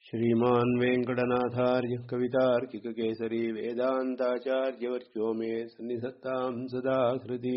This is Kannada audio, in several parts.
श्रीमान् वेङ्कटनाथार्य कवितार्किककेसरी वेदान्ताचार्यवर्यो मे सन्निधत्ताम् सदा ಹೃದಿ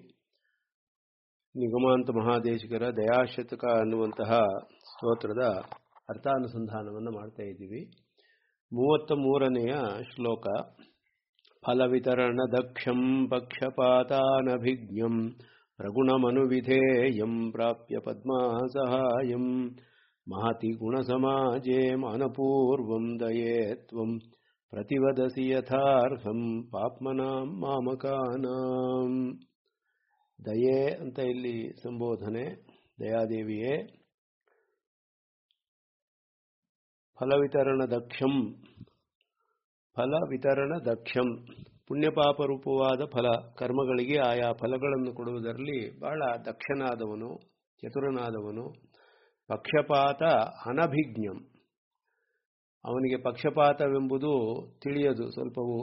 ನಿಗಮಾಂತ ಮಹಾದೇಶಿಕರ ದಯಾಶತಕ ಅನ್ನುವಂತಹ ಸ್ತೋತ್ರದ ಅರ್ಥಾನುಸಂಧಾನವನ್ನು ಮಾಡ್ತಾ ಇದ್ದೀವಿ ಮೂವತ್ತ ಮೂರನೆಯ ಶ್ಲೋಕ ಫಲವಿತರಣ ದಕ್ಷಂ ಪಕ್ಷಪಾತಾನಭಿಜ್ಞಂ ಪ್ರಗುಣಮನುವಿಧೇಯಂ ಪ್ರಾಪ್ಯ ಪದ್ಮಾ ಸಹಾಯಂ ಮಹತಿ ಗುಣಸಮಾಜೆ ಮಾನಪೂರ್ವಂ ದಯೇ ತ್ವಂ ಪ್ರತಿವದಸಿ ಯಥಾರ್ಹಂ ಪಾಪ್ಮನಾಂ ಮಾಮಕಾನಾಂ ದಯೆ ಅಂತ ಇಲ್ಲಿ ಸಂಬೋಧನೆ ದಯಾದೇವಿಯೇ ಫಲವಿತರಣ ದಕ್ಷಂ ಫಲ ವಿತರಣ ದಕ್ಷಂ ಪುಣ್ಯಪಾಪ ರೂಪವಾದ ಫಲ ಕರ್ಮಗಳಿಗೆ ಆಯಾ ಫಲಗಳನ್ನು ಕೊಡುವುದರಲ್ಲಿ ಬಹಳ ದಕ್ಷನಾದವನು ಚತುರನಾದವನು ಪಕ್ಷಪಾತ ಅನಭಿಜ್ಞಂ ಅವನಿಗೆ ಪಕ್ಷಪಾತವೆಂಬುದು ತಿಳಿಯದು ಸ್ವಲ್ಪವು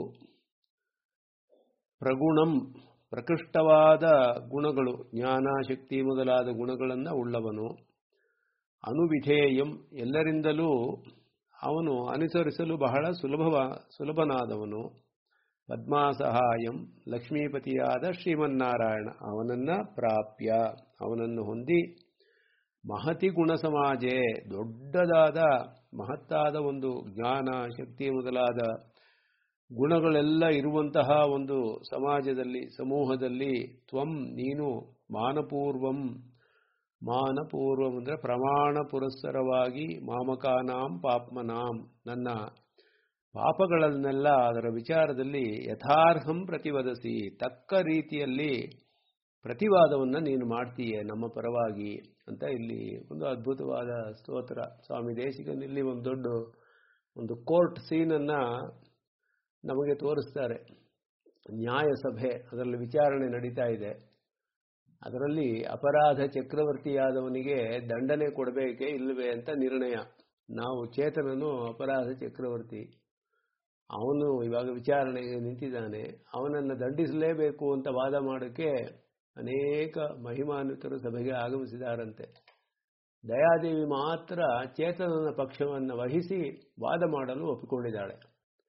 ಪ್ರಗುಣಂ ಪ್ರಕೃಷ್ಟವಾದ ಗುಣಗಳು ಜ್ಞಾನ ಶಕ್ತಿ ಮೊದಲಾದ ಗುಣಗಳನ್ನು ಉಳ್ಳವನು ಅನುವಿಧೇಯಂ ಎಲ್ಲರಿಂದಲೂ ಅವನು ಅನುಸರಿಸಲು ಬಹಳ ಸುಲಭವ ಸುಲಭನಾದವನು ಪದ್ಮಾ ಸಹಾಯಂ ಲಕ್ಷ್ಮೀಪತಿಯಾದ ಶ್ರೀಮನ್ನಾರಾಯಣ ಅವನನ್ನ ಪ್ರಾಪ್ಯ ಅವನನ್ನು ಹೊಂದಿ ಮಹತಿ ಗುಣ ಸಮಾಜೆ ದೊಡ್ಡದಾದ ಮಹತ್ತಾದ ಒಂದು ಜ್ಞಾನ ಶಕ್ತಿ ಮೊದಲಾದ ಗುಣಗಳೆಲ್ಲ ಇರುವಂತಹ ಒಂದು ಸಮಾಜದಲ್ಲಿ ಸಮೂಹದಲ್ಲಿ ತ್ವಂ ನೀನು ಮಾನಪೂರ್ವಂ ಮಾನಪೂರ್ವಂ ಅಂದರೆ ಪ್ರಮಾಣ ಪುರಸ್ಸರವಾಗಿ ಮಾಮಕಾನಾಂ ಪಾಪ್ಮನಾಂ ನನ್ನ ಪಾಪಗಳನ್ನೆಲ್ಲ ಅದರ ವಿಚಾರದಲ್ಲಿ ಯಥಾರ್ಹಂ ಪ್ರತಿವದಸಿ ತಕ್ಕ ರೀತಿಯಲ್ಲಿ ಪ್ರತಿವಾದವನ್ನು ನೀನು ಮಾಡ್ತೀಯೆ ನಮ್ಮ ಪರವಾಗಿ ಅಂತ ಇಲ್ಲಿ ಒಂದು ಅದ್ಭುತವಾದ ಸ್ತೋತ್ರ ಸ್ವಾಮಿ ದೇಶಿಕನಲ್ಲಿ ಒಂದು ದೊಡ್ಡ ಒಂದು ಕೋರ್ಟ್ ಸೀನನ್ನು ನಮಗೆ ತೋರಿಸ್ತಾರೆ ನ್ಯಾಯ ಸಭೆ ಅದರಲ್ಲಿ ವಿಚಾರಣೆ ನಡೀತಾ ಇದೆ ಅದರಲ್ಲಿ ಅಪರಾಧ ಚಕ್ರವರ್ತಿಯಾದವನಿಗೆ ದಂಡನೆ ಕೊಡಬೇಕೇ ಇಲ್ಲವೇ ಅಂತ ನಿರ್ಣಯ ನಾವು ಚೇತನನು ಅಪರಾಧ ಚಕ್ರವರ್ತಿ ಅವನು ಇವಾಗ ವಿಚಾರಣೆಗೆ ನಿಂತಿದ್ದಾನೆ ಅವನನ್ನು ದಂಡಿಸಲೇಬೇಕು ಅಂತ ವಾದ ಮಾಡೋಕ್ಕೆ ಅನೇಕ ಮಹಿಮಾನ್ವಿತರು ಸಭೆಗೆ ಆಗಮಿಸಿದಾರಂತೆ ದಯಾದೇವಿ ಮಾತ್ರ ಚೇತನನ ಪಕ್ಷವನ್ನು ವಹಿಸಿ ವಾದ ಮಾಡಲು ಒಪ್ಪಿಕೊಂಡಿದ್ದಾಳೆ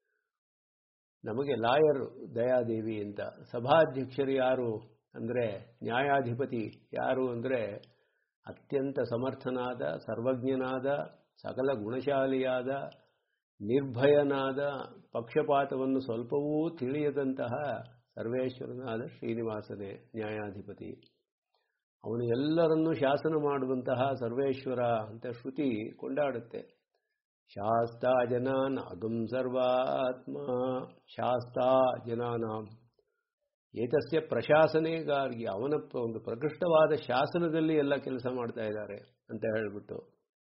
ನಮಗೆ ಲಾಯರ್ ದಯಾದೇವಿ ಅಂತ ಸಭಾಧ್ಯಕ್ಷರು ಯಾರು ಅಂದರೆ ನ್ಯಾಯಾಧಿಪತಿ ಯಾರು ಅಂದರೆ ಅತ್ಯಂತ ಸಮರ್ಥನಾದ ಸರ್ವಜ್ಞನಾದ ಸಕಲ ಗುಣಶಾಲಿಯಾದ ನಿರ್ಭಯನಾದ ಪಕ್ಷಪಾತವನ್ನು ಸ್ವಲ್ಪವೂ ತಿಳಿಯದಂತಹ ಸರ್ವೇಶ್ವರನಾದ ಶ್ರೀನಿವಾಸನೇ ನ್ಯಾಯಾಧಿಪತಿ ಅವನು ಎಲ್ಲರನ್ನೂ ಶಾಸನ ಮಾಡುವಂತಹ ಸರ್ವೇಶ್ವರ ಅಂತ ಶ್ರುತಿ ಕೊಂಡಾಡುತ್ತೆ ಶಾಸ್ತಾ ಜನಾನ್ ಅಗಂ ಸರ್ವಾತ್ಮ ಶಾಸ್ತಾ ಜನಾನಾಂ ಏತಸ್ಯ ಪ್ರಶಾಸನೆಗಾಗಿ ಅವನ ಒಂದು ಪ್ರಕೃಷ್ಟವಾದ ಶಾಸನದಲ್ಲಿ ಎಲ್ಲ ಕೆಲಸ ಮಾಡ್ತಾ ಇದ್ದಾರೆ ಅಂತ ಹೇಳಿಬಿಟ್ಟು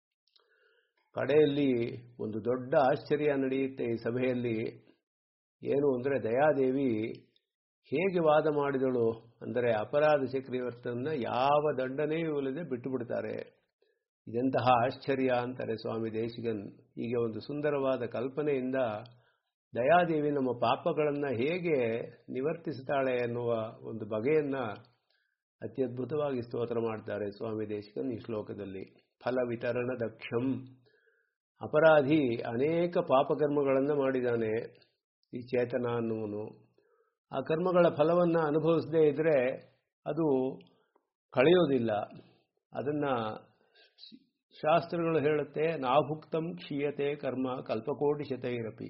ಕಡೆಯಲ್ಲಿ ಒಂದು ದೊಡ್ಡ ಆಶ್ಚರ್ಯ ನಡೆಯುತ್ತೆ ಈ ಸಭೆಯಲ್ಲಿ ಏನು ಅಂದರೆ ದಯಾದೇವಿ ಹೇಗೆ ವಾದ ಮಾಡಿದಳು ಅಂದರೆ ಅಪರಾಧ ಚಕ್ರವರ್ತನ ಯಾವ ದಂಡನೆಯೂ ಇಲ್ಲದೆ ಬಿಟ್ಟು ಬಿಡ್ತಾರೆ ಇದೆಂತಹ ಆಶ್ಚರ್ಯ ಅಂತಾರೆ ಸ್ವಾಮಿ ದೇಶಿಗನ್ ಹೀಗೆ ಒಂದು ಸುಂದರವಾದ ಕಲ್ಪನೆಯಿಂದ ದಯಾದೇವಿ ನಮ್ಮ ಪಾಪಗಳನ್ನು ಹೇಗೆ ನಿವರ್ತಿಸುತ್ತಾಳೆ ಎನ್ನುವ ಒಂದು ಬಗೆಯನ್ನು ಅತ್ಯದ್ಭುತವಾಗಿ ಸ್ತೋತ್ರ ಮಾಡ್ತಾರೆ ಸ್ವಾಮಿ ದೇಶಿಕನ್ ಈ ಶ್ಲೋಕದಲ್ಲಿ ಫಲ ವಿತರಣ ದಕ್ಷಂ ಅಪರಾಧಿ ಅನೇಕ ಪಾಪಕರ್ಮಗಳನ್ನು ಮಾಡಿದ್ದಾನೆ ಈ ಚೇತನ ಅನ್ನುವನು ಆ ಕರ್ಮಗಳ ಫಲವನ್ನು ಅನುಭವಿಸದೇ ಇದ್ದರೆ ಅದು ಕಳೆಯೋದಿಲ್ಲ ಅದನ್ನು ಶಾಸ್ತ್ರಗಳು ಹೇಳುತ್ತೆ ನಾಭುಕ್ತಂ ಕ್ಷೀಯತೆ ಕರ್ಮ ಕಲ್ಪಕೋಟಿ ಶತೈರಪಿ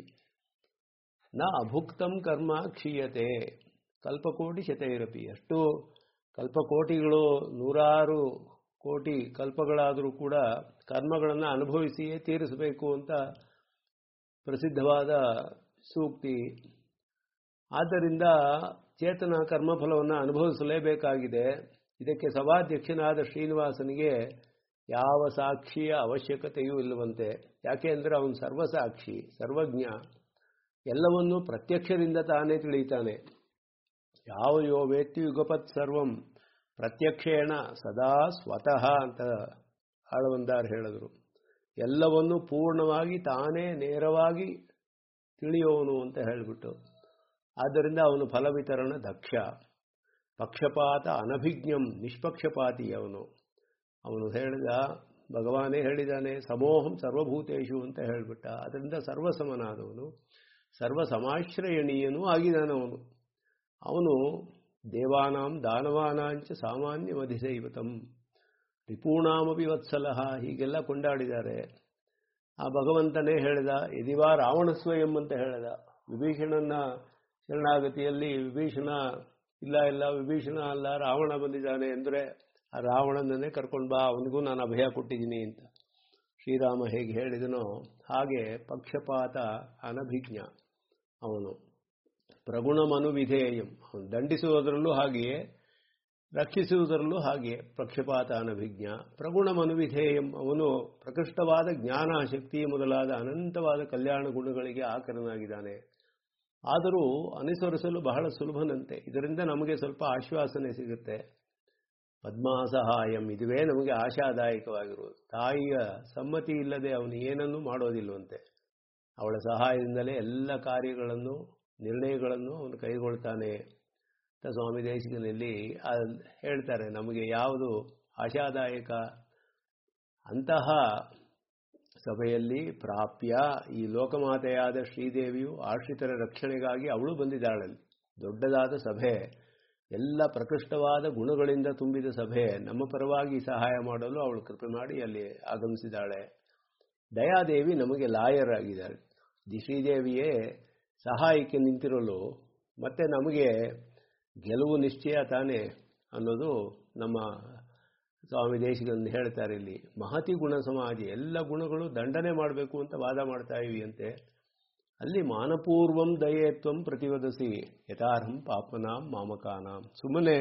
ನ ಅಭುಕ್ತಂ ಕರ್ಮ ಕ್ಷೀಯತೆ ಕಲ್ಪಕೋಟಿ ಶತೈರಪಿ ಅಷ್ಟು ಕಲ್ಪಕೋಟಿಗಳು ನೂರಾರು ಕೋಟಿ ಕಲ್ಪಗಳಾದರೂ ಕೂಡ ಕರ್ಮಗಳನ್ನು ಅನುಭವಿಸಿಯೇ ತೀರಿಸಬೇಕು ಅಂತ ಪ್ರಸಿದ್ಧವಾದ ಸೂಕ್ತಿ ಆದ್ದರಿಂದ ಚೇತನ ಕರ್ಮಫಲವನ್ನು ಅನುಭವಿಸಲೇಬೇಕಾಗಿದೆ ಇದಕ್ಕೆ ಸಭಾಧ್ಯಕ್ಷನಾದ ಶ್ರೀನಿವಾಸನಿಗೆ ಯಾವ ಸಾಕ್ಷಿಯ ಅವಶ್ಯಕತೆಯೂ ಇಲ್ಲವಂತೆ ಯಾಕೆ ಅಂದರೆ ಅವನು ಸರ್ವಸಾಕ್ಷಿ ಸರ್ವಜ್ಞ ಎಲ್ಲವನ್ನೂ ಪ್ರತ್ಯಕ್ಷದಿಂದ ತಾನೇ ತಿಳಿತಾನೆ ಯಾವ ಯೋ ವೇತ್ತಿ ಯುಗಪತ್ ಸರ್ವಂ ಪ್ರತ್ಯಕ್ಷೇಣ ಸದಾ ಸ್ವತಃ ಅಂತ ಆಳವಂದಾರ್ ಹೇಳಿದರು ಎಲ್ಲವನ್ನು ಪೂರ್ಣವಾಗಿ ತಾನೇ ನೇರವಾಗಿ ತಿಳಿಯೋನು ಅಂತ ಹೇಳಿಬಿಟ್ಟು ಆದ್ದರಿಂದ ಅವನು ಫಲವಿತರಣ ದಕ್ಷ ಪಕ್ಷಪಾತ ಅನಭಿಜ್ಞಂ ನಿಷ್ಪಕ್ಷಪಾತಿ ಅವನು ಅವನು ಹೇಳಿದ ಭಗವಾನೇ ಹೇಳಿದ್ದಾನೆ ಸಮೋಹಂ ಸರ್ವಭೂತೇಶು ಅಂತ ಹೇಳಿಬಿಟ್ಟ ಅದರಿಂದ ಸರ್ವಸಮನಾದವನು ಸರ್ವ ಸಮಾಶ್ರಯಣೀಯನೂ ಆಗಿದ್ದಾನವನು ಅವನು ದೇವಾನಾಂ ದಾನವಾನಾಂಚ ಸಾಮಾನ್ಯ ಮಧಿಸೈವತಂ ರಿಪೂಣಾಮಪಿ ವತ್ಸಲಹ ಹೀಗೆಲ್ಲ ಕೊಂಡಾಡಿದ್ದಾರೆ ಆ ಭಗವಂತನೇ ಹೇಳಿದ ಯದಿವಾ ರಾವಣ ಸ್ವಯಂ ಅಂತ ಹೇಳಿದ ವಿಭೀಷಣನ ಶರಣಾಗತಿಯಲ್ಲಿ ವಿಭೀಷಣ ಇಲ್ಲ ಇಲ್ಲ ವಿಭೀಷಣ ಅಲ್ಲ ರಾವಣ ಬಂದಿದ್ದಾನೆ ಅಂದರೆ ಆ ರಾವಣನನ್ನೇ ಕರ್ಕೊಂಡು ಬಾ ಅವನಿಗೂ ನಾನು ಅಭಯ ಕೊಟ್ಟಿದ್ದೀನಿ ಅಂತ ಶ್ರೀರಾಮ ಹೇಗೆ ಹೇಳಿದನೋ ಹಾಗೆ ಪಕ್ಷಪಾತ ಅನಭಿಜ್ಞ ಅವನು ಪ್ರಗುಣಮನು ವಿಧೇಯಂ ಅವನು ದಂಡಿಸುವುದರಲ್ಲೂ ಹಾಗೆಯೇ ರಕ್ಷಿಸುವುದರಲ್ಲೂ ಹಾಗೆಯೇ ಪಕ್ಷಪಾತ ಅನಭಿಜ್ಞ ಪ್ರಗುಣಮನು ವಿಧೇಯಂ ಅವನು ಪ್ರಕೃಷ್ಟವಾದ ಜ್ಞಾನ ಶಕ್ತಿ ಮೊದಲಾದ ಅನಂತವಾದ ಕಲ್ಯಾಣ ಗುಣಗಳಿಗೆ ಆಕರನಾಗಿದ್ದಾನೆ ಆದರೂ ಅನುಸರಿಸಲು ಬಹಳ ಸುಲಭನಂತೆ ಇದರಿಂದ ನಮಗೆ ಸ್ವಲ್ಪ ಆಶ್ವಾಸನೆ ಸಿಗುತ್ತೆ ಪದ್ಮಾಸಹಾಯಂ ಇದುವೇ ನಮಗೆ ಆಶಾದಾಯಕವಾಗಿರುವುದು ತಾಯಿಯ ಸಮ್ಮತಿ ಇಲ್ಲದೆ ಅವನು ಏನನ್ನೂ ಮಾಡೋದಿಲ್ವಂತೆ ಅವಳ ಸಹಾಯದಿಂದಲೇ ಎಲ್ಲ ಕಾರ್ಯಗಳನ್ನು ನಿರ್ಣಯಗಳನ್ನು ಅವನು ಕೈಗೊಳ್ತಾನೆ ಅಂತ ಸ್ವಾಮಿ ದೇಶಿಕನಲ್ಲಿ ಹೇಳ್ತಾರೆ ನಮಗೆ ಯಾವುದು ಆಶಾದಾಯಕ ಅಂತಹ ಸಭೆಯಲ್ಲಿ ಪ್ರಾಪ್ಯ ಈ ಲೋಕಮಾತೆಯಾದ ಶ್ರೀದೇವಿಯು ಆಶ್ರಿತರ ರಕ್ಷಣೆಗಾಗಿ ಅವಳು ಬಂದಿದ್ದಾಳಲ್ಲಿ ದೊಡ್ಡದಾದ ಸಭೆ ಎಲ್ಲ ಪ್ರಕೃಷ್ಟವಾದ ಗುಣಗಳಿಂದ ತುಂಬಿದ ಸಭೆ ನಮ್ಮ ಪರವಾಗಿ ಸಹಾಯ ಮಾಡಲು ಅವಳು ಕೃಪೆ ಮಾಡಿ ಅಲ್ಲಿ ಆಗಮಿಸಿದ್ದಾಳೆ ದಯಾದೇವಿ ನಮಗೆ ಲಾಯರ್ ಆಗಿದ್ದಾಳೆ ದಿ ಶ್ರೀದೇವಿಯೇ ಸಹಾಯಕ್ಕೆ ನಿಂತಿರಲು ಮತ್ತೆ ನಮಗೆ ಗೆಲುವು ನಿಶ್ಚಯ ತಾನೇ ಅನ್ನೋದು ನಮ್ಮ ಸ್ವಾಮಿ ದೇಶಿಗಂದು ಹೇಳ್ತಾರೆ ಇಲ್ಲಿ ಮಹತಿ ಗುಣ ಸಮಾಜ ಎಲ್ಲ ಗುಣಗಳು ದಂಡನೆ ಮಾಡಬೇಕು ಅಂತ ವಾದ ಮಾಡ್ತಾ ಇವಿ ಅಂತೆ ಅಲ್ಲಿ ಮಾನಪೂರ್ವಂ ದಯೇತ್ವಂ ಪ್ರತಿವದಸಿ ಯಥಾರ್ಹಂ ಪಾಪನಾಂ ಮಾಮಕಾನಾಂ ಸುಮ್ಮನೆ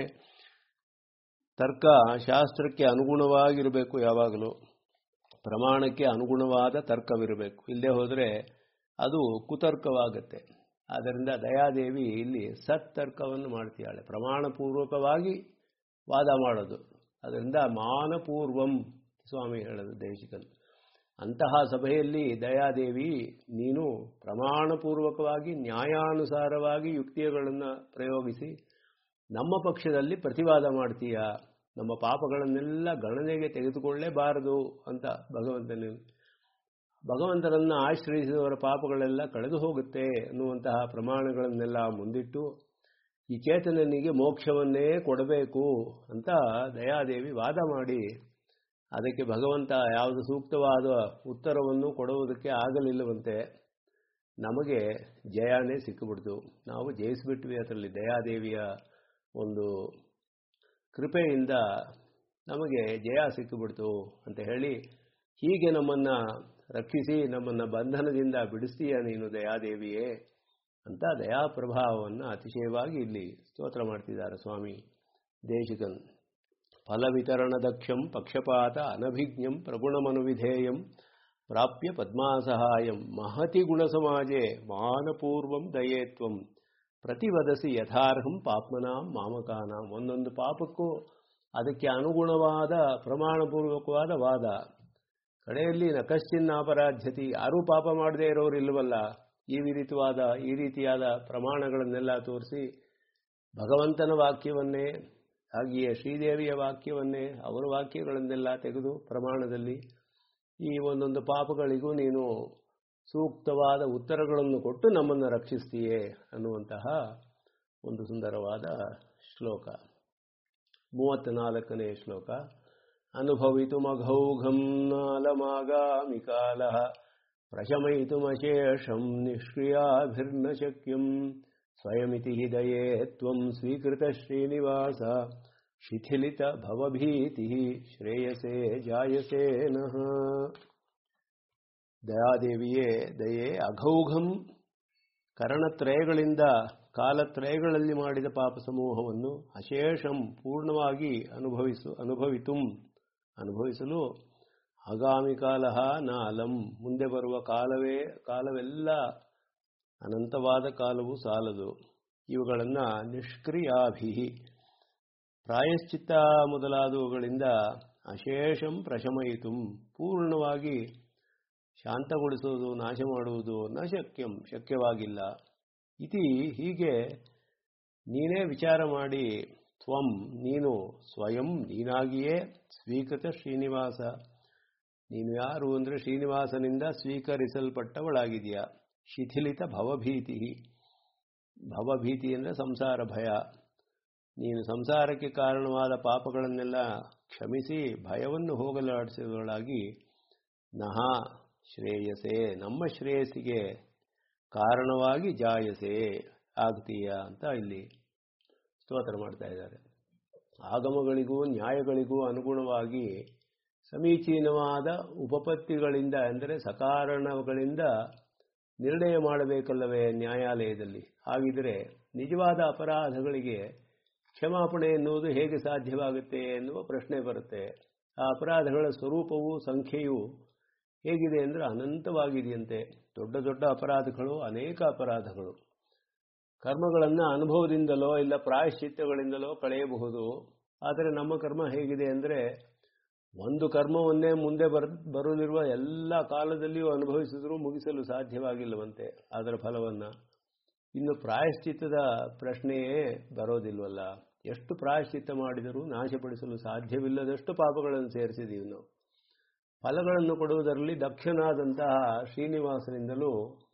ತರ್ಕ ಶಾಸ್ತ್ರಕ್ಕೆ ಅನುಗುಣವಾಗಿರಬೇಕು ಯಾವಾಗಲೂ ಪ್ರಮಾಣಕ್ಕೆ ಅನುಗುಣವಾದ ತರ್ಕವಿರಬೇಕು ಇಲ್ಲದೆ ಹೋದರೆ ಅದು ಕುತರ್ಕವಾಗತ್ತೆ ಆದ್ದರಿಂದ ದಯಾದೇವಿ ಇಲ್ಲಿ ಸತ್ತರ್ಕವನ್ನು ಮಾಡ್ತಿದ್ದಾಳೆ ಪ್ರಮಾಣಪೂರ್ವಕವಾಗಿ ವಾದ ಮಾಡೋದು ಅದರಿಂದ ಮಾನಪೂರ್ವಂ ಸ್ವಾಮಿ ಹೇಳೋದು ದೇಶಿಕನ್ ಅಂತಹ ಸಭೆಯಲ್ಲಿ ದಯಾದೇವಿ ನೀನು ಪ್ರಮಾಣಪೂರ್ವಕವಾಗಿ ನ್ಯಾಯಾನುಸಾರವಾಗಿ ಯುಕ್ತಿಗಳನ್ನು ಪ್ರಯೋಗಿಸಿ ನಮ್ಮ ಪಕ್ಷದಲ್ಲಿ ಪ್ರತಿವಾದ ಮಾಡ್ತೀಯ ನಮ್ಮ ಪಾಪಗಳನ್ನೆಲ್ಲ ಗಣನೆಗೆ ತೆಗೆದುಕೊಳ್ಳೇಬಾರದು ಅಂತ ಭಗವಂತನ ಭಗವಂತನನ್ನು ಆಶ್ರಯಿಸಿದವರ ಪಾಪಗಳೆಲ್ಲ ಕಳೆದು ಹೋಗುತ್ತೆ ಅನ್ನುವಂತಹ ಪ್ರಮಾಣಗಳನ್ನೆಲ್ಲ ಮುಂದಿಟ್ಟು ಈ ಚೇತನನಿಗೆ ಮೋಕ್ಷವನ್ನೇ ಕೊಡಬೇಕು ಅಂತ ದಯಾದೇವಿ ವಾದ ಮಾಡಿ ಅದಕ್ಕೆ ಭಗವಂತ ಯಾವುದು ಸೂಕ್ತವಾದ ಉತ್ತರವನ್ನು ಕೊಡುವುದಕ್ಕೆ ಆಗಲಿಲ್ಲವಂತೆ ನಮಗೆ ಜಯನೇ ಸಿಕ್ಕಿಬಿಡ್ತು ನಾವು ಜಯಿಸಿಬಿಟ್ವಿ ಅದರಲ್ಲಿ ದಯಾದೇವಿಯ ಒಂದು ಕೃಪೆಯಿಂದ ನಮಗೆ ಜಯ ಸಿಕ್ಕಿಬಿಡ್ತು ಅಂತ ಹೇಳಿ ಹೀಗೆ ನಮ್ಮನ್ನು ರಕ್ಷಿಸಿ ನಮ್ಮನ್ನು ಬಂಧನದಿಂದ ಬಿಡಿಸ್ತೀಯ ನೀನು ದಯಾದೇವಿಯೇ ಅಂತ ದಯಾಪ್ರಭಾವವನ್ನು ಅತಿಶಯವಾಗಿ ಇಲ್ಲಿ ಸ್ತೋತ್ರ ಮಾಡ್ತಿದ್ದಾರೆ ಸ್ವಾಮಿ ದೇಶಿಕನ್ ಫಲವಿತರಣದಕ್ಷಂ ಪಕ್ಷಪಾತ ಅನಭಿಜ್ಞಂ ಪ್ರಗುಣಮನುವಿಧೇಯಂ ಪ್ರಾಪ್ಯ ಪದ್ಮಾಸಹಾಯಂ ಮಹತಿ ಗುಣಸಮಾಜೆ ಮಾನಪೂರ್ವಂ ದಯೇತ್ವಂ ಪ್ರತಿವದಸಿ ಯಥಾರ್ಹಂ ಪಾಪ್ಮನಾಂ ಮಾಮಕಾನಾಂ ಒಂದೊಂದು ಪಾಪಕ್ಕೂ ಅದಕ್ಕೆ ಅನುಗುಣವಾದ ಪ್ರಮಾಣಪೂರ್ವಕವಾದ ವಾದ ಕಡೆಯಲ್ಲಿ ನಕಶ್ಚಿನ್ನಾಪರಾಧ್ಯತಿ ಯಾರೂ ಪಾಪ ಮಾಡದೇ ಇರೋರು ಇಲ್ಲವಲ್ಲ ಈ ರೀತಿವಾದ ಈ ರೀತಿಯಾದ ಪ್ರಮಾಣಗಳನ್ನೆಲ್ಲ ತೋರಿಸಿ ಭಗವಂತನ ವಾಕ್ಯವನ್ನೇ ಹಾಗೆಯೇ ಶ್ರೀದೇವಿಯ ವಾಕ್ಯವನ್ನೇ ಅವರ ವಾಕ್ಯಗಳನ್ನೆಲ್ಲ ತೆಗೆದು ಪ್ರಮಾಣದಲ್ಲಿ ಈ ಒಂದೊಂದು ಪಾಪಗಳಿಗೂ ನೀನು ಸೂಕ್ತವಾದ ಉತ್ತರಗಳನ್ನು ಕೊಟ್ಟು ನಮ್ಮನ್ನು ರಕ್ಷಿಸ್ತೀಯೇ ಅನ್ನುವಂತಹ ಒಂದು ಸುಂದರವಾದ ಶ್ಲೋಕ ಮೂವತ್ತ್ನಾಲ್ಕನೇ ಶ್ಲೋಕ ಅನುಭವಿತುಮಘೌಘಂ ನಾಲಮಾಗಾಮಿ ಕಾಲ ಪ್ರಶಮಯಿತುಮಶೇಷಂ ನಿಷ್ಕ್ರಿಯಾಭಿರ್ನ ಶಕ್ಯಂ ಸ್ವಯಮಿತಿ ಹೃದಯೇ ತ್ವಂ ಸ್ವೀಕೃತ ಶ್ರೀನಿವಾಸ ಶಿಥಿಲಿತ ಭವಭೀತಿ ಶ್ರೇಯಸೇ ಜಾಯಸೇ ನಃ ದಯಾದೇವಿಯೇ ದಯೆ ಅಘೌಘಂ ಕರಣತ್ರಯಗಳಿಂದ ಕಾಲತ್ರಯಗಳಲ್ಲಿ ಮಾಡಿದ ಪಾಪ ಸಮೂಹವನ್ನು ಅಶೇಷಂ ಪೂರ್ಣವಾಗಿ ಅನುಭವಿಸು ಅನುಭವಿತುಂ ಅನುಭವಿಸಲು ಆಗಾಮಿ ಕಾಲ ನಾಲಂ ಮುಂದೆ ಬರುವ ಕಾಲವೇ ಕಾಲವೆಲ್ಲ ಅನಂತವಾದ ಕಾಲವು ಸಾಲದು ಇವುಗಳನ್ನು ನಿಷ್ಕ್ರಿಯಾಭಿ ಪ್ರಾಯಶ್ಚಿತ್ತ ಮೊದಲಾದವುಗಳಿಂದ ಅಶೇಷಂ ಪ್ರಶಮಯಿತು ಪೂರ್ಣವಾಗಿ ಶಾಂತಗೊಳಿಸುವುದು ನಾಶ ಮಾಡುವುದು ನ ಶಕ್ಯಂ ಶಕ್ಯವಾಗಿಲ್ಲ ಇತಿ ಹೀಗೆ ನೀನೇ ವಿಚಾರ ಮಾಡಿ ತ್ವಂ ನೀನು ಸ್ವಯಂ ನೀನಾಗಿಯೇ ಸ್ವೀಕೃತ ಶ್ರೀನಿವಾಸ ನೀನು ಯಾರು ಅಂದರೆ ಶ್ರೀನಿವಾಸನಿಂದ ಸ್ವೀಕರಿಸಲ್ಪಟ್ಟವಳಾಗಿದೆಯಾ ಶಿಥಿಲಿತ ಭವಭೀತಿ ಭವಭೀತಿ ಅಂದರೆ ಸಂಸಾರ ಭಯ ನೀನು ಸಂಸಾರಕ್ಕೆ ಕಾರಣವಾದ ಪಾಪಗಳನ್ನೆಲ್ಲ ಕ್ಷಮಿಸಿ ಭಯವನ್ನು ಹೋಗಲಾಡಿಸಿದವಳಾಗಿ ನಹ ಶ್ರೇಯಸೆ ನಮ್ಮ ಶ್ರೇಯಸ್ಸಿಗೆ ಕಾರಣವಾಗಿ ಜಾಯಸೆ ಆಗ್ತೀಯ ಅಂತ ಇಲ್ಲಿ ಸ್ತೋತ್ರ ಮಾಡ್ತಾ ಇದ್ದಾರೆ ಆಗಮಗಳಿಗೂ ನ್ಯಾಯಗಳಿಗೂ ಅನುಗುಣವಾಗಿ ಸಮೀಚೀನವಾದ ಉಪಪತ್ತಿಗಳಿಂದ ಅಂದರೆ ಸಕಾರಣಗಳಿಂದ ನಿರ್ಣಯ ಮಾಡಬೇಕಲ್ಲವೇ ನ್ಯಾಯಾಲಯದಲ್ಲಿ ಹಾಗಿದ್ರೆ ನಿಜವಾದ ಅಪರಾಧಗಳಿಗೆ ಕ್ಷಮಾಪಣೆ ಎನ್ನುವುದು ಹೇಗೆ ಸಾಧ್ಯವಾಗುತ್ತೆ ಎನ್ನುವ ಪ್ರಶ್ನೆ ಬರುತ್ತೆ ಆ ಅಪರಾಧಗಳ ಸ್ವರೂಪವು ಸಂಖ್ಯೆಯು ಹೇಗಿದೆ ಅಂದರೆ ಅನಂತವಾಗಿದೆಯಂತೆ ದೊಡ್ಡ ದೊಡ್ಡ ಅಪರಾಧಗಳು ಅನೇಕ ಅಪರಾಧಗಳು ಕರ್ಮಗಳನ್ನು ಅನುಭವದಿಂದಲೋ ಇಲ್ಲ ಪ್ರಾಯಶ್ಚಿತ್ತಗಳಿಂದಲೋ ಕಳೆಯಬಹುದು ಆದರೆ ನಮ್ಮ ಕರ್ಮ ಹೇಗಿದೆ ಅಂದರೆ ಒಂದು ಕರ್ಮವನ್ನೇ ಮುಂದೆ ಬರ್ ಬರಲಿರುವ ಎಲ್ಲ ಕಾಲದಲ್ಲಿಯೂ ಅನುಭವಿಸಿದರೂ ಮುಗಿಸಲು ಸಾಧ್ಯವಾಗಿಲ್ಲವಂತೆ ಅದರ ಫಲವನ್ನು ಇನ್ನು ಪ್ರಾಯಶ್ಚಿತ್ತದ ಪ್ರಶ್ನೆಯೇ ಬರೋದಿಲ್ವಲ್ಲ ಎಷ್ಟು ಪ್ರಾಯಶ್ಚಿತ್ತ ಮಾಡಿದರೂ ನಾಶಪಡಿಸಲು ಸಾಧ್ಯವಿಲ್ಲದಷ್ಟು ಪಾಪಗಳನ್ನು ಸೇರಿಸಿದ್ದೀವಿ ನಾವು ಫಲಗಳನ್ನು ಕೊಡುವುದರಲ್ಲಿ ದಕ್ಷನಾದಂತಹ ಶ್ರೀನಿವಾಸನಿಂದಲೂ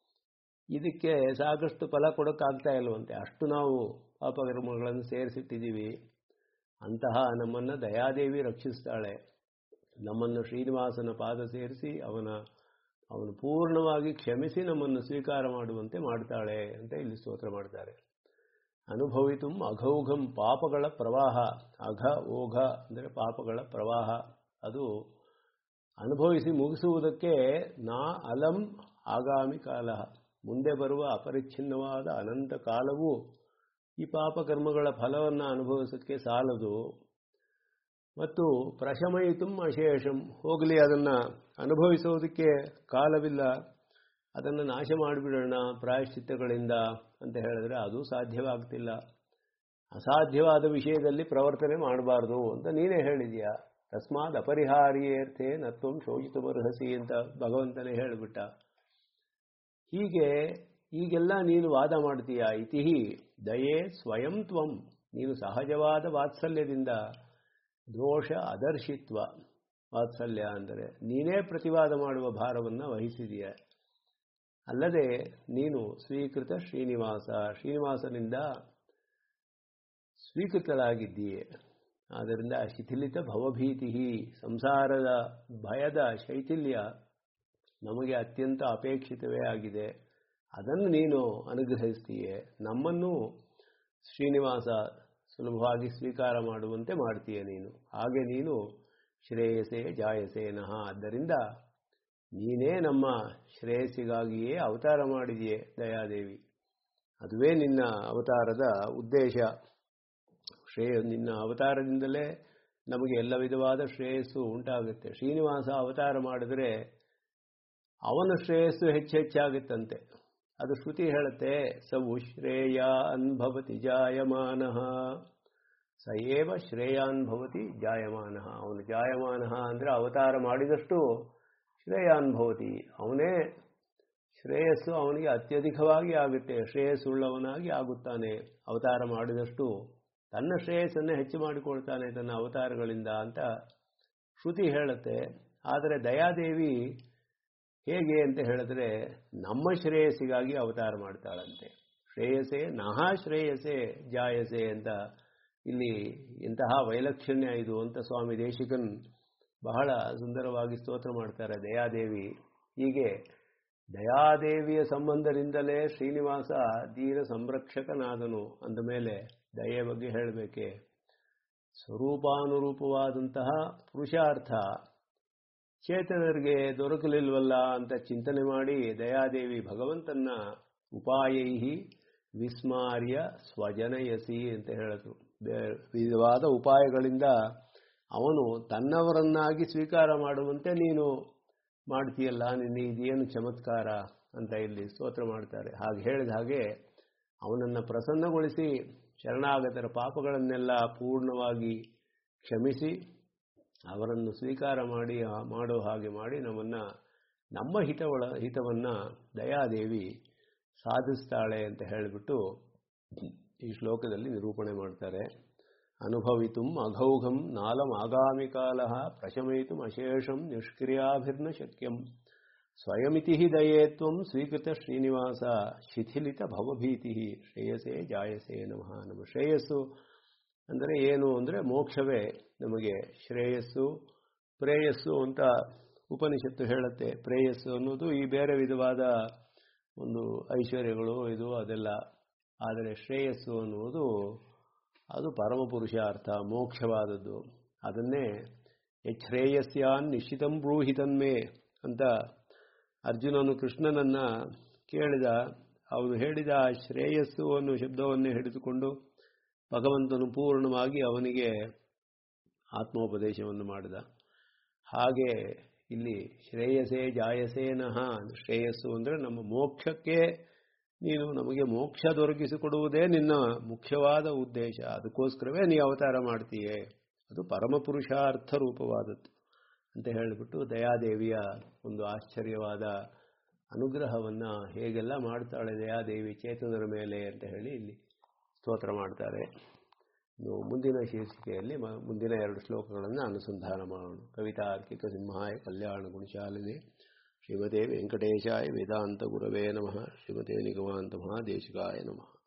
ಇದಕ್ಕೆ ಸಾಕಷ್ಟು ಫಲ ಕೊಡೋಕ್ಕಾಗ್ತಾ ಇಲ್ವಂತೆ ಅಷ್ಟು ನಾವು ಪಾಪಕರ್ಮಗಳನ್ನು ಸೇರಿಸಿಟ್ಟಿದ್ದೀವಿ ಅಂತಹ ನಮ್ಮನ್ನು ದಯಾದೇವಿ ರಕ್ಷಿಸ್ತಾಳೆ ನಮ್ಮನ್ನು ಶ್ರೀನಿವಾಸನ ಪಾದ ಸೇರಿಸಿ ಅವನ ಅವನು ಪೂರ್ಣವಾಗಿ ಕ್ಷಮಿಸಿ ನಮ್ಮನ್ನು ಸ್ವೀಕಾರ ಮಾಡುವಂತೆ ಮಾಡ್ತಾಳೆ ಅಂತ ಇಲ್ಲಿ ಸ್ತೋತ್ರ ಮಾಡ್ತಾರೆ ಅನುಭವಿತು ಅಘೌಘಂ ಪಾಪಗಳ ಪ್ರವಾಹ ಅಘ ಓಘ ಅಂದರೆ ಪಾಪಗಳ ಪ್ರವಾಹ ಅದು ಅನುಭವಿಸಿ ಮುಗಿಸುವುದಕ್ಕೆ ನಾ ಅಲಂ ಆಗಾಮಿ ಕಾಲ ಮುಂದೆ ಬರುವ ಅಪರಿಚ್ಛಿನ್ನವಾದ ಅನಂತ ಕಾಲವೂ ಈ ಪಾಪಕರ್ಮಗಳ ಫಲವನ್ನು ಅನುಭವಿಸೋಕ್ಕೆ ಸಾಲದು ಮತ್ತು ಪ್ರಶಮಯಿತು ಅಶೇಷಂ ಹೋಗಲಿ ಅದನ್ನು ಅನುಭವಿಸೋದಕ್ಕೆ ಕಾಲವಿಲ್ಲ ಅದನ್ನು ನಾಶ ಮಾಡಿಬಿಡೋಣ ಪ್ರಾಯಶ್ಚಿತ್ತಗಳಿಂದ ಅಂತ ಹೇಳಿದ್ರೆ ಅದು ಸಾಧ್ಯವಾಗ್ತಿಲ್ಲ ಅಸಾಧ್ಯವಾದ ವಿಷಯದಲ್ಲಿ ಪ್ರವರ್ತನೆ ಮಾಡಬಾರ್ದು ಅಂತ ನೀನೇ ಹೇಳಿದ್ಯಾ ತಸ್ಮಾತ್ ಅಪರಿಹಾರ್ಯೇರ್ಥೆ ನತ್ವಂ ಶೋಚಿತಮರ್ಹಸಿ ಅಂತ ಭಗವಂತನೇ ಹೇಳಿಬಿಟ್ಟ ಹೀಗೆ ಈಗೆಲ್ಲ ನೀನು ವಾದ ಮಾಡ್ತೀಯ ಇತಿಹಿ ದಯೆ ಸ್ವಯಂ ತ್ವಂ ನೀನು ಸಹಜವಾದ ವಾತ್ಸಲ್ಯದಿಂದ ದೋಷ ಅದರ್ಶಿತ್ವ ವಾತ್ಸಲ್ಯ ಅಂದರೆ ನೀನೇ ಪ್ರತಿವಾದ ಮಾಡುವ ಭಾರವನ್ನು ವಹಿಸಿದೆಯ ಅಲ್ಲದೆ ನೀನು ಸ್ವೀಕೃತ ಶ್ರೀನಿವಾಸ ಶ್ರೀನಿವಾಸನಿಂದ ಸ್ವೀಕೃತರಾಗಿದ್ದೀಯೆ ಆದ್ದರಿಂದ ಶಿಥಿಲಿತ ಭವಭೀತಿ ಸಂಸಾರದ ಭಯದ ಶೈಥಿಲ್ಯ ನಮಗೆ ಅತ್ಯಂತ ಅಪೇಕ್ಷಿತವೇ ಆಗಿದೆ ಅದನ್ನು ನೀನು ಅನುಗ್ರಹಿಸ್ತೀಯೆ ನಮ್ಮನ್ನು ಶ್ರೀನಿವಾಸ ಸುಲಭವಾಗಿ ಸ್ವೀಕಾರ ಮಾಡುವಂತೆ ಮಾಡ್ತೀಯ ನೀನು ಹಾಗೆ ನೀನು ಶ್ರೇಯಸೆ ಜಾಯಸೇನಃ ಆದ್ದರಿಂದ ನೀನೇ ನಮ್ಮ ಶ್ರೇಯಸ್ಸಿಗಾಗಿಯೇ ಅವತಾರ ಮಾಡಿದೆಯೇ ದಯಾದೇವಿ ಅದುವೇ ನಿನ್ನ ಅವತಾರದ ಉದ್ದೇಶ ಶ್ರೇಯ ನಿನ್ನ ಅವತಾರದಿಂದಲೇ ನಮಗೆ ಎಲ್ಲ ವಿಧವಾದ ಶ್ರೇಯಸ್ಸು ಉಂಟಾಗುತ್ತೆ ಶ್ರೀನಿವಾಸ ಅವತಾರ ಮಾಡಿದರೆ ಅವನ ಶ್ರೇಯಸ್ಸು ಹೆಚ್ಚು ಹೆಚ್ಚಾಗುತ್ತಂತೆ ಅದು ಶ್ರುತಿ ಹೇಳುತ್ತೆ ಸವು ಶ್ರೇಯ ಅನ್ಭವತಿ ಜಾಯಮಾನ ಸ ಏವ ಶ್ರೇಯಾನ್ಭವತಿ ಜಾಯಮಾನ ಅವನು ಜಾಯಮಾನ ಅಂದರೆ ಅವತಾರ ಮಾಡಿದಷ್ಟು ಶ್ರೇಯಾನ್ಭವತಿ ಅವನೇ ಶ್ರೇಯಸ್ಸು ಅವನಿಗೆ ಅತ್ಯಧಿಕವಾಗಿ ಆಗುತ್ತೆ ಶ್ರೇಯಸ್ಸುಳ್ಳವನಾಗಿ ಆಗುತ್ತಾನೆ ಅವತಾರ ಮಾಡಿದಷ್ಟು ತನ್ನ ಶ್ರೇಯಸ್ಸನ್ನೇ ಹೆಚ್ಚು ಮಾಡಿಕೊಳ್ತಾನೆ ತನ್ನ ಅವತಾರಗಳಿಂದ ಅಂತ ಶ್ರುತಿ ಹೇಳುತ್ತೆ ಆದರೆ ದಯಾದೇವಿ ಹೇಗೆ ಅಂತ ಹೇಳಿದ್ರೆ ನಮ್ಮ ಶ್ರೇಯಸ್ಸಿಗಾಗಿ ಅವತಾರ ಮಾಡ್ತಾಳಂತೆ ಶ್ರೇಯಸೆ ನಹ ಶ್ರೇಯಸೆ ಜಾಯಸೆ ಅಂತ ಇಲ್ಲಿ ಇಂತಹ ವೈಲಕ್ಷಣ್ಯ ಇದು ಅಂತ ಸ್ವಾಮಿ ದೇಶಿಕನ್ ಬಹಳ ಸುಂದರವಾಗಿ ಸ್ತೋತ್ರ ಮಾಡ್ತಾರೆ ದಯಾದೇವಿ ಹೀಗೆ ದಯಾದೇವಿಯ ಸಂಬಂಧದಿಂದಲೇ ಶ್ರೀನಿವಾಸ ಧೀರ ಸಂರಕ್ಷಕನಾದನು ಅಂದ ಮೇಲೆ ದಯೆಯ ಬಗ್ಗೆ ಹೇಳಬೇಕೆ ಸ್ವರೂಪಾನುರೂಪವಾದಂತಹ ಪುರುಷಾರ್ಥ ಚೇತನರಿಗೆ ದೊರಕಲಿಲ್ವಲ್ಲ ಅಂತ ಚಿಂತನೆ ಮಾಡಿ ದಯಾದೇವಿ ಭಗವಂತನ ಉಪಾಯೈಹಿ ವಿಸ್ಮಾರ್ಯ ಸ್ವಜನಯಸಿ ಅಂತ ಹೇಳಿದ್ರು ವಿಧವಾದ ಉಪಾಯಗಳಿಂದ ಅವನು ತನ್ನವರನ್ನಾಗಿ ಸ್ವೀಕಾರ ಮಾಡುವಂತೆ ನೀನು ಮಾಡ್ತೀಯಲ್ಲ ನಿನ್ನ ಇದೇನು ಚಮತ್ಕಾರ ಅಂತ ಇಲ್ಲಿ ಸ್ತೋತ್ರ ಮಾಡ್ತಾರೆ ಹಾಗೆ ಹೇಳಿದ ಹಾಗೆ ಅವನನ್ನು ಪ್ರಸನ್ನಗೊಳಿಸಿ ಶರಣಾಗತರ ಪಾಪಗಳನ್ನೆಲ್ಲ ಪೂರ್ಣವಾಗಿ ಕ್ಷಮಿಸಿ ಅವರನ್ನು ಸ್ವೀಕಾರ ಮಾಡಿ ಮಾಡೋ ಹಾಗೆ ಮಾಡಿ ನಮ್ಮನ್ನು ನಮ್ಮ ಹಿತವಳ ಹಿತವನ್ನು ದಯಾದೇವಿ ಸಾಧಿಸ್ತಾಳೆ ಅಂತ ಹೇಳಿಬಿಟ್ಟು ಈ ಶ್ಲೋಕದಲ್ಲಿ ನಿರೂಪಣೆ ಮಾಡ್ತಾರೆ ಅನುಭವಿತು ಅಘೌಘಂ ನಾಲಂ ಆಗಾಮಿ ಕಾಲ ಪ್ರಶಮಯಿತು ಅಶೇಷಂ ನಿಷ್ಕ್ರಿಯಾಭಿರ್ನ ಶಕ್ಯಂ ಸ್ವಯಮಿತಿ ದಯೇತ್ವಂ ಸ್ವೀಕೃತ ಶ್ರೀನಿವಾಸ ಶಿಥಿಲಿತ ಭವಭೀತಿ ಶ್ರೇಯಸೇ ಜಾಯಸೇ ನಮಃ ನಮ್ಮ ಶ್ರೇಯಸ್ಸು ಅಂದರೆ ಏನು ಅಂದರೆ ಮೋಕ್ಷವೇ ನಮಗೆ ಶ್ರೇಯಸ್ಸು ಪ್ರೇಯಸ್ಸು ಅಂತ ಉಪನಿಷತ್ತು ಹೇಳುತ್ತೆ ಪ್ರೇಯಸ್ಸು ಅನ್ನೋದು ಈ ಬೇರೆ ವಿಧವಾದ ಒಂದು ಐಶ್ವರ್ಯಗಳು ಇದು ಅದೆಲ್ಲ ಆದರೆ ಶ್ರೇಯಸ್ಸು ಅನ್ನುವುದು ಅದು ಪರಮ ಪುರುಷಾರ್ಥ ಮೋಕ್ಷವಾದದ್ದು ಅದನ್ನೇ ಯಶ್ರೇಯಸ್ಯಾನ್ ನಿಶ್ಚಿತಂ ಬ್ರೂಹಿತನ್ಮೇ ಅಂತ ಅರ್ಜುನನು ಕೃಷ್ಣನನ್ನ ಕೇಳಿದ ಅವನು ಹೇಳಿದ ಆ ಶ್ರೇಯಸ್ಸು ಅನ್ನೋ ಶಬ್ದವನ್ನೇ ಹಿಡಿದುಕೊಂಡು ಭಗವಂತನು ಪೂರ್ಣವಾಗಿ ಅವನಿಗೆ ಆತ್ಮೋಪದೇಶವನ್ನು ಮಾಡಿದ ಹಾಗೆ ಇಲ್ಲಿ ಶ್ರೇಯಸೇ ಜಾಯಸೇನಃ ಶ್ರೇಯಸ್ಸು ಅಂದರೆ ನಮ್ಮ ಮೋಕ್ಷಕ್ಕೆ ನೀನು ನಮಗೆ ಮೋಕ್ಷ ದೊರಕಿಸಿಕೊಡುವುದೇ ನಿನ್ನ ಮುಖ್ಯವಾದ ಉದ್ದೇಶ ಅದಕ್ಕೋಸ್ಕರವೇ ನೀ ಅವತಾರ ಮಾಡ್ತೀಯೇ ಅದು ಪರಮಪುರುಷಾರ್ಥ ರೂಪವಾದದ್ದು ಅಂತ ಹೇಳಿಬಿಟ್ಟು ದಯಾದೇವಿಯ ಒಂದು ಆಶ್ಚರ್ಯವಾದ ಅನುಗ್ರಹವನ್ನು ಹೇಗೆಲ್ಲ ಮಾಡ್ತಾಳೆ ದಯಾದೇವಿ ಚೇತನರ ಮೇಲೆ ಅಂತ ಹೇಳಿ ಇಲ್ಲಿ ಸ್ತೋತ್ರ ಮಾಡ್ತಾರೆ ಮುಂದಿನ ಶೀರ್ಷಿಕೆಯಲ್ಲಿ ಮುಂದಿನ ಎರಡು ಶ್ಲೋಕಗಳನ್ನು ಅನುಸಂಧಾನ ಮಾಡೋಣ ಕವಿತಾರ್ಕಿಕ ಸಿಂಹಾಯ ಕಲ್ಯಾಣ ಗುಣಶಾಲಿನಿ ಶ್ರೀಮತೆ ವೆಂಕಟೇಶಾಯ ವೇದಾಂತ ಗುರವೇ ನಮಃ ಶ್ರೀಮತೆ ನಿಗಮಾಂತ ಮಹಾದೇಶಿಕಾಯ ನಮಃ